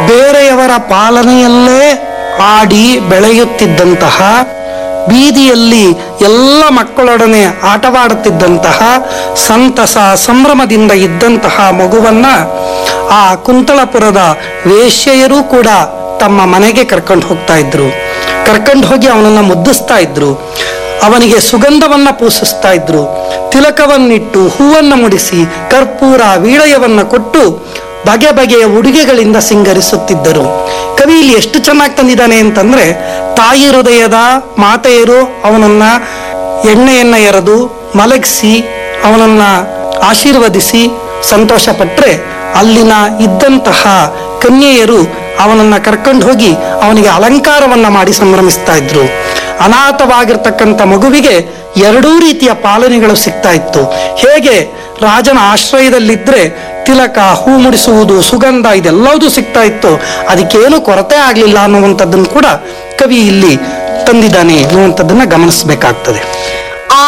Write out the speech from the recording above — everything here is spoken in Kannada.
ಬೇರೆಯವರ ಪಾಲನೆಯಲ್ಲೇ ಆಡಿ ಬೆಳೆಯುತ್ತಿದ್ದಂತಹ ಬೀದಿಯಲ್ಲಿ ಎಲ್ಲ ಮಕ್ಕಳೊಡನೆ ಆಟವಾಡುತ್ತಿದ್ದಂತಹ ಸಂತಸ ಸಂಭ್ರಮದಿಂದ ಇದ್ದಂತಹ ಮಗುವನ್ನ ಆ ಕುಂತಳಪುರದ ವೇಶ್ಯೆಯರೂ ಕೂಡ ತಮ್ಮ ಮನೆಗೆ ಕರ್ಕೊಂಡು ಹೋಗ್ತಾ ಇದ್ರು ಕರ್ಕೊಂಡು ಹೋಗಿ ಅವನನ್ನ ಮುದ್ದಿಸ್ತಾ ಇದ್ರು ಅವನಿಗೆ ಸುಗಂಧವನ್ನ ಪೂಸಿಸ್ತಾ ಇದ್ರು ತಿಲಕವನ್ನಿಟ್ಟು ಹೂವನ್ನ ಮುಡಿಸಿ ಕರ್ಪೂರ ವೀಳಯವನ್ನ ಕೊಟ್ಟು ಬಗೆ ಬಗೆಯ ಉಡುಗೆಗಳಿಂದ ಸಿಂಗರಿಸುತ್ತಿದ್ದರು ಕವಿ ಇಲ್ಲಿ ಎಷ್ಟು ಚೆನ್ನಾಗಿ ತಂದಿದ್ದಾನೆ ಅಂತಂದ್ರೆ ತಾಯಿ ಹೃದಯದ ಮಾತೆಯರು ಅವನನ್ನ ಎಣ್ಣೆಯನ್ನ ಎರೆದು ಮಲಗಿಸಿ ಅವನನ್ನ ಆಶೀರ್ವದಿಸಿ ಸಂತೋಷ ಪಟ್ರೆ ಅಲ್ಲಿನ ಇದ್ದಂತಹ ಕನ್ಯೆಯರು ಅವನನ್ನ ಕರ್ಕೊಂಡು ಹೋಗಿ ಅವನಿಗೆ ಅಲಂಕಾರವನ್ನ ಮಾಡಿ ಸಂಭ್ರಮಿಸ್ತಾ ಇದ್ರು ಅನಾಥವಾಗಿರ್ತಕ್ಕಂಥ ಮಗುವಿಗೆ ಎರಡೂ ರೀತಿಯ ಪಾಲನೆಗಳು ಸಿಗ್ತಾ ಇತ್ತು ಹೇಗೆ ರಾಜನ ಆಶ್ರಯದಲ್ಲಿದ್ರೆ ತಿಲಕ ಹೂ ಮುಡಿಸುವುದು ಸುಗಂಧ ಇದೆಲ್ಲವೂ ಸಿಗ್ತಾ ಇತ್ತು ಅದಕ್ಕೇನು ಕೊರತೆ ಆಗ್ಲಿಲ್ಲ ಅನ್ನುವಂಥದ್ದನ್ನು ಕೂಡ ಕವಿ ಇಲ್ಲಿ ತಂದಿದ್ದಾನೆ ಅನ್ನುವಂಥದ್ದನ್ನ ಗಮನಿಸಬೇಕಾಗ್ತದೆ